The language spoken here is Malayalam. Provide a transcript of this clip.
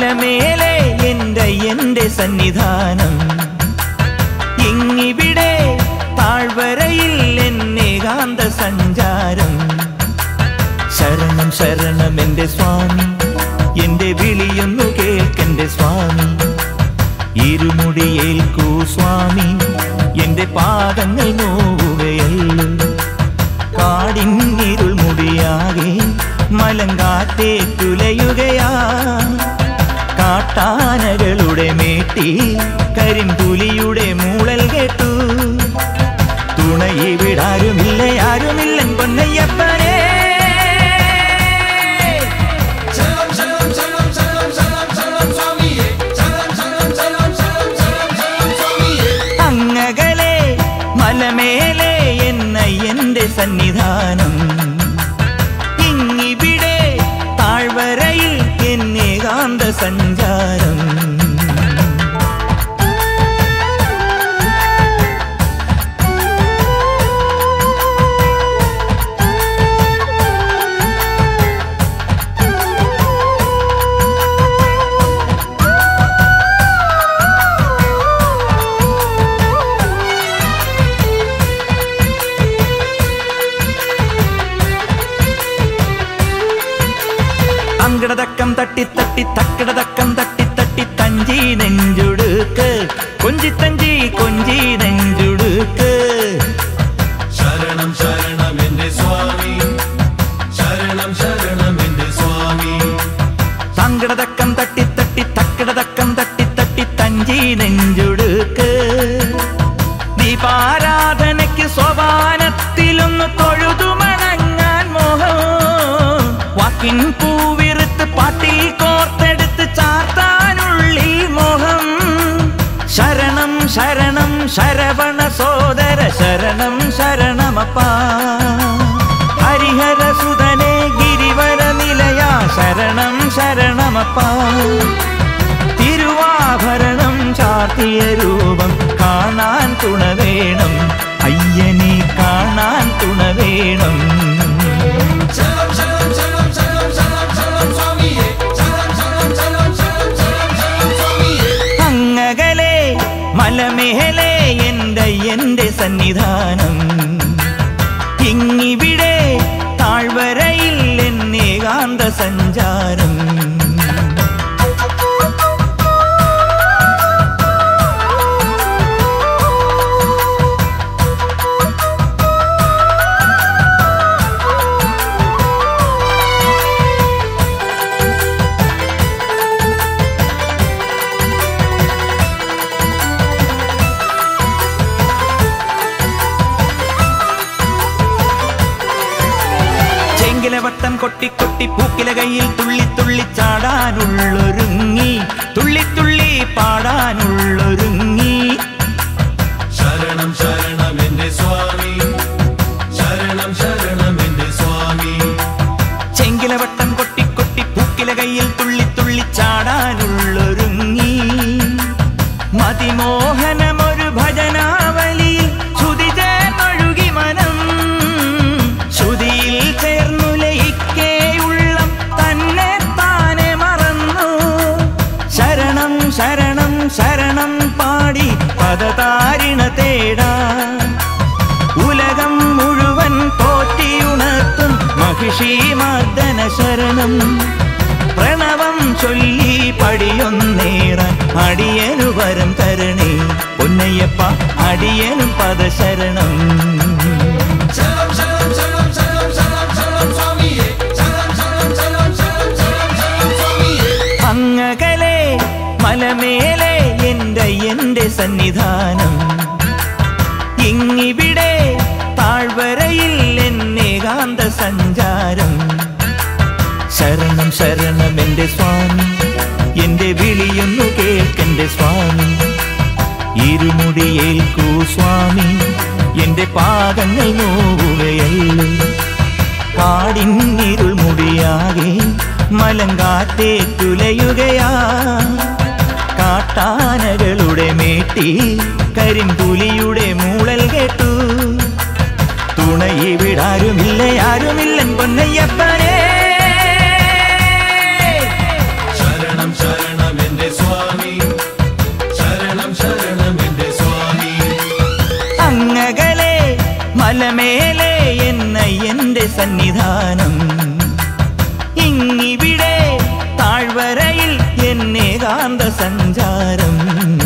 മലമേലെ എന്റെ എന്റെ സന്നിധാനം ഇങ്ങിവിടെ താഴ്വരയിൽ എന്നേകാന്ത സഞ്ചാരം ശരണം ശരണം എന്റെ സ്വാമി എന്റെ വിളിയൊന്നു കേൾക്കെന്റെ സ്വാമി ഇരുമുടിയേൽക്കൂ സ്വാമി എന്റെ പാദങ്ങൾ നോവുകയല്ലോ കാടിന്നിരുൾ മുടിയാകെ മലങ്കാറ്റേ തുലയുകയാ കാട്ടാനകളുടെ മേട്ടി കരിമ്പുലിയുടെ മൂളൽ കേട്ടു തുണയിവിടാരുമില്ല ആരുമില്ലൻ പൊന്നയ്യപ്പനേ ശരണം ശരണം ശരണം ശരണം ശരണം ശരണം സ്വാമിയേ ശരണം ശരണം ശരണം ശരണം ശരണം ശരണം സ്വാമിയേ അങ്ങകലെ മലമേലെ എന്ന എന്റെ സന്നിധാനം ഇങ്ങിവിടെ താഴ്വരയിൽ എന്നേകാന്ത സഞ്ചാരം അങ്കടതക്കം തട്ടി തട്ടി തക്കടതക്കം തട്ടി തട്ടി തഞ്ചി നെഞ്ചുടുക്ക് കൊഞ്ചി തഞ്ചി കൊഞ്ചി നെഞ്ചുടുക്ക് ശരണം ശരണം എന്റെ സ്വാമി ശരണം ശരണം എന്റെ സ്വാമി സങ്കടതക്കം തട്ടി തട്ടി തക്കടതക്കം തട്ടി തട്ടി തഞ്ചി നെഞ്ചുടുക്ക് ദീപാരാധനയ്ക്ക് സോപാനത്തിലൊന്ന് തൊഴുതുമണങ്ങാൻ മോഹം വാക്കിൻ പൂവിറുത്ത് പാട്ടിൽ കോർത്തെടുത്ത് ചാർത്താനുള്ളിൽ മോഹം ശരണം ശരണം ശരവണ സോദര ശരണം ശരണമപ്പാ ഹരിഹര സുതനെ ഗിരിവര നിലയ ശരണം ശരണമപ്പാ തിരുവാഭരണം ചാർത്തിയ രൂപം കാണാൻ തുണ വേണം അയ്യനെ കാണാൻ തുണ വേണം ശരണം ശരണം ശരണം ശരണം ശരണം ശരണം സ്വാമിയേ ശരണം ശരണം ശരണം ശരണം ശരണം ശരണം സ്വാമിയേ അങ്ങകലെ മലമേലെ എന്റെ എന്റെ സന്നിധാനം ഇങ്ങിവിടെ താഴ്വരയിൽ എന്നേകാന്ത സഞ്ചാരം ചെങ്കിലവട്ടം കൊട്ടി കൊട്ടി പൂക്കില കയ്യിൽ തുള്ളി തുള്ളി ചാടാനുള്ളൊരുങ്ങി തുള്ളി തുള്ളി പാടാനുള്ളൊരുങ്ങി ശരണം ശരണം എന്റെ സ്വാമി ശരണം ശരണം എന്റെ സ്വാമി ചെങ്കിലവട്ടം കൊട്ടി കൊട്ടി പൂക്കില കയ്യിൽ തുള്ളി തുള്ളി ചാടാനുള്ളൊരുങ്ങി മതിമോഹനമൊരു ഭജനാവലിയിൽ ശ്രുതി ചേർന്നൊഴുകി മനം ശ്രുതിയിൽ ചേർന്നു ലയിക്കേ ഉള്ളം തന്നെ താനെ മറന്നു ശരണം ശരണം ശരണം പാടി പദതാരിണ തേടാ ഉലകം മുഴുവൻ പോറ്റിയുണർത്തും മഹിഷി മർദ്ദന ശരണം പ്രണവം ചൊല്ലി പടിയൊന്നേറാൻ അടിയനു വരം തരണേ പൊന്നയ്യപ്പ അടിയനും പദശരണം ശരണം ശരണം ശരണം ശരണം ശരണം ശരണം സ്വാമിയേ ശരണം ശരണം ശരണം ശരണം ശരണം ശരണം സ്വാമിയേ അങ്ങകലെ മലമേലെ എന്റെ എന്റെ സന്നിധാനം ഇങ്ങിവിടെ താഴ്വരയിൽ എന്നേകാന്ത സഞ്ചാരം ശരണം ശരണം എന്റെ സ്വാമി എന്റെ വിളിയൊന്നു കേൾക്കെന്റെ സ്വാമി ഇരുമുടിയേൽക്കൂ സ്വാമി എന്റെ പാദങ്ങൾ നോവുകയല്ലോ കാടിന്നിരുൾ മുടിയാകെ മലങ്കാറ്റേ തുലയുകയാ കാട്ടാനകളുടെ മേട്ടി കരിമ്പുലിയുടെ മൂളൽ കേട്ടു തുണയിവിടാരുമില്ല ആരുമില്ലൻ പൊന്നയ്യപ്പനേ ശരണം ശരണം ധ്യാനം ഇങ്ങിവിടെ താഴ്വരയിൽ എന്നേകാന്ത സഞ്ചാരം